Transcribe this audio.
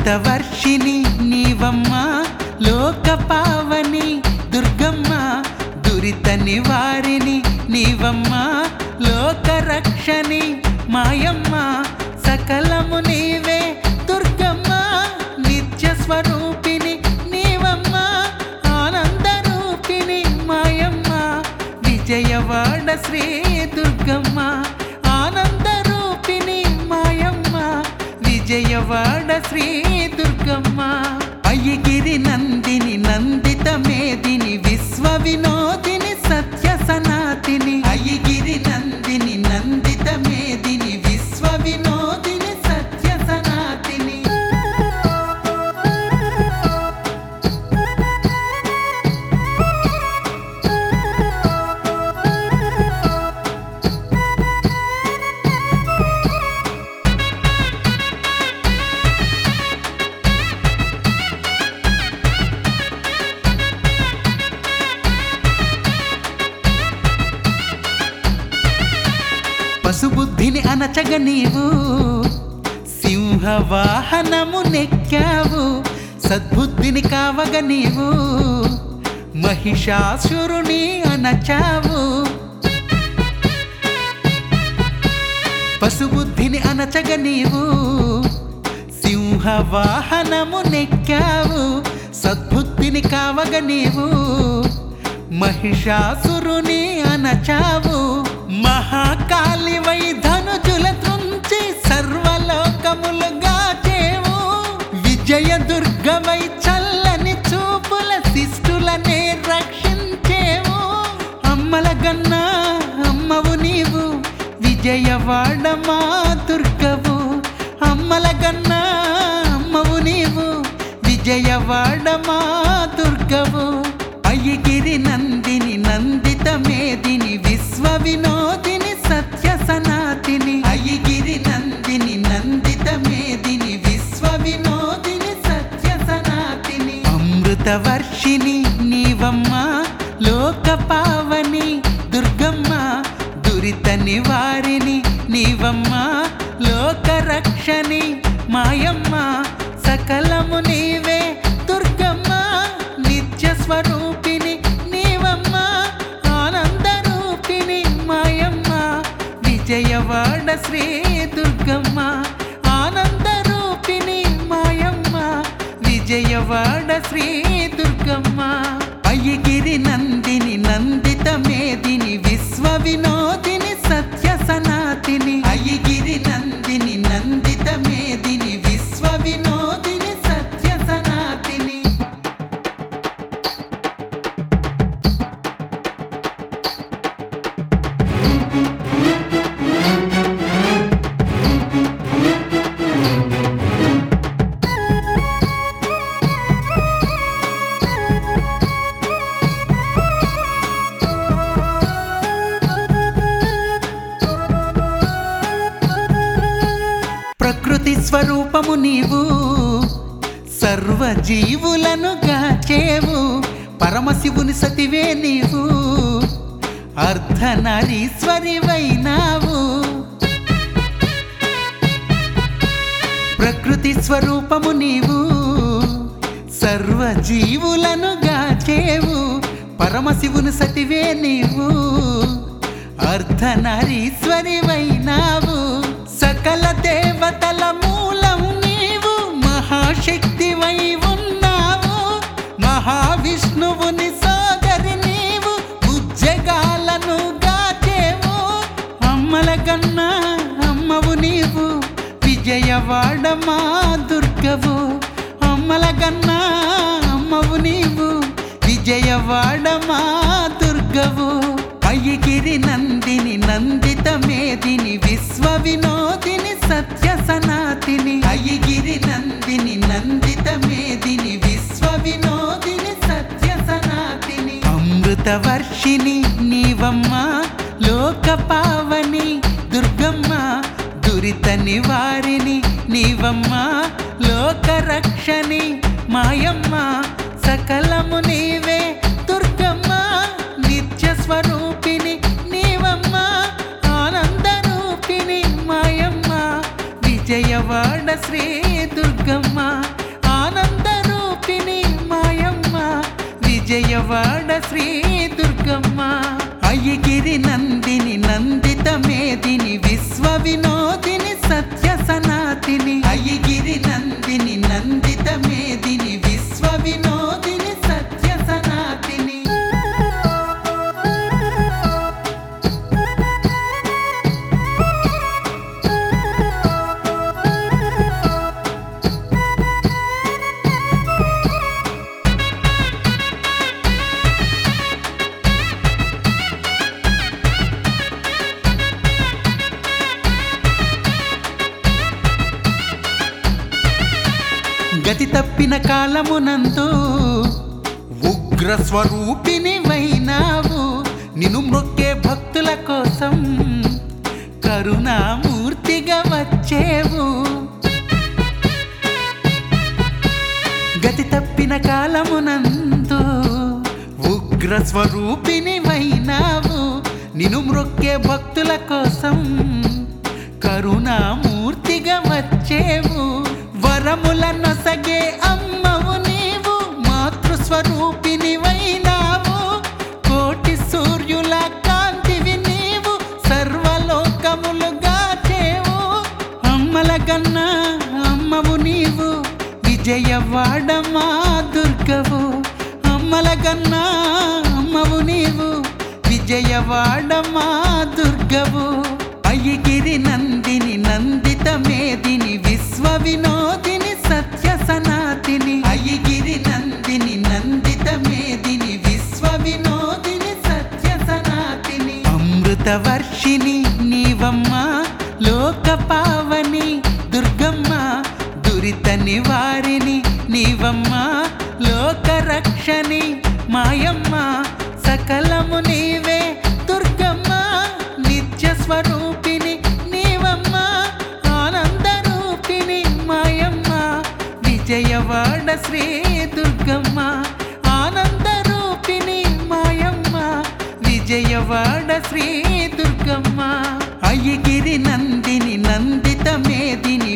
అమృతవర్షిణి నీవమ్మ లోక పావని దుర్గమ్మ దురిత నివారిణి నీవమ్మ లోక రక్షణి మాయమ్మ సకలము నీవే దుర్గమ్మ నిత్య స్వరూపిణి నీవమ్మ ఆనంద రూపిణి మాయమ్మ విజయవాడ శ్రీ దుర్గమ్మ ఆనంద రూపిణి మాయమ్మ విజయవాడ శ్రీ దుర్గమ్మ అయ్యగిరి నందిని నందిత మేదిని విశ్వ వినోదిని సత్య సనాతిని అయ్యగిరి నందిని నందిత మేదిని విశ్వ వినోదిని సత్య సనాతిని పశుబుద్ధిని అనచగ నీవు సింహ వాహనము నెక్కావు సద్బుద్ధిని కావగ నీవు మహిషాసురుని అనచావు పశుబుద్ధిని అనచగ నీవు సింహ వాహనము నెక్కావు సద్బుద్ధిని కావగ నీవు మహిషాసురుని అనచావు మహాకాళి వై ధనుజుల త్రుంచి సర్వలోకములుగా చేవు విజయ దుర్గమై చల్లని చూపుల శిష్టులనే రక్షించేవు అమ్మల గన్నా అమ్మవు నీవు విజయవాడ మా దుర్గవు అమ్మల గన్నా అమ్మవు నీవు విజయవాడ మా దుర్గవు అయ్యగిరి నందిని నందిత మేదిని విశ్వ వినోదిని సత్య సనాతిని అయ్యగిరి నందిని నందిత మేదిని విశ్వ వినోదిని సత్య సనాతిని అమృత వర్షిణి నీవమ్మ లోక పావని దుర్గమ్మ దురిత నివారిణి నీవమ్మ లోక రక్షణి మాయమ్మ సకలము నీవే దుర్గమ్మ నిత్య స్వరూపిణి నీవమ్మ ఆనంద రూపిణి మాయమ్మ విజయవాడ శ్రీ దుర్గమ్మ ఆనంద రూపిణి మాయమ్మ విజయవాడ శ్రీ దుర్గమ్మ అయ్యగిరి నందిని నందిత మేదిని విశ్వ వినోదిని సత్య సనాతిని అయ్యగిరి నందిని నందిత మేదిని విశ్వ వినోదిని సత్య సనాతిని ప్రకృతి స్వరూపము నీవు సర్వజీవులను గాచేవు పరమశివుని సతివే నీవు అర్ధనరీశ్వరివైనావు ప్రకృతి స్వరూపము నీవు సర్వజీవులను గాచేవు పరమశివుని సతివే నీవు అర్ధనరీశ్వరివైనావు సకల దేవతల మూలం నీవు మహాశక్తివై ఉన్నావు మహావిష్ణువుని సోదరి నీవు ఉజ్జగాలను గాచేవు అమ్మల గన్నా అమ్మవు నీవు విజయవాడ మా దుర్గవు అమ్మల గన్నా అమ్మవు నీవు విజయవాడ మా దుర్గవు అయ్యగిరి నందిని నందిత మేదిని విశ్వ వినోదిని సత్య సనాతిని అయ్యగిరి నందిని నందిత మేదిని విశ్వ వినోదిని సత్య సనాతిని అమృత వర్షిణి నీవమ్మ లోక పావని దుర్గమ్మ దురిత నివారిణి నీవమ్మ లోక రక్షణి మాయమ్మ సకలము నీవే దుర్గమ్మ నిత్య స్వరూపిణి నీవమ్మ ఆనంద రూపిణి మాయమ్మ విజయవాడ శ్రీ దుర్గమ్మ ఆనంద రూపిణి మాయమ్మ విజయవాడ శ్రీ దుర్గమ్మ అయ్యగిరి నందిని నందిత మేదిని విశ్వ వినోదిని సత్య సనాతిని అయ్యగిరి నందిని నందిత మేదిని విశ్వ వినోదిని సత్య సనాతిని గతి తప్పిన కాలమునందు ఉగ్ర స్వరూపిణి వైనావు నిన్ను మొక్కే భక్తుల కోసం కరుణామూర్తిగా వచ్చేవు గతి తప్పిన కాలమునందు ఉగ్ర స్వరూపిణి వైనావు నిన్ను మ్రొక్కే భక్తుల కోసం కరుణామూర్తిగా వచ్చేవు వరముల నొసగే అమ్మవు నీవు మాతృస్వరూపిణి వైనావు కోటి సూర్యుల కాంతివి నీవు సర్వలోకములుగా చేవు అమ్మల గన్నా అమ్మవు నీవు విజయవాడ మా దుర్గవు అమ్మల గన్నా అమ్మవు నీవు విజయవాడ మా దుర్గవు అయ్యగిరి నందిని నందిత మేదిని విశ్వ వినోదిని సత్య సనాతిని అయ్యగిరి నందిని నందిత మేదిని విశ్వ వినోదిని సత్య సనాతిని అమృత వర్షిణి నీవమ్మ లోక పావని దుర్గమ్మ దురిత నివారిణి నీవమ్మ లోక రక్షణి మాయమ్మ సకలము నీవే దుర్గమ్మ నిత్య స్వరూపిణి నీవమ్మ ఆనంద రూపిణి మాయమ్మ విజయవాడ శ్రీ దుర్గమ్మ ఆనంద రూపిణి మాయమ్మ విజయవాడ శ్రీ దుర్గమ్మ అయ్యగిరి నందిని నందిత మేదిని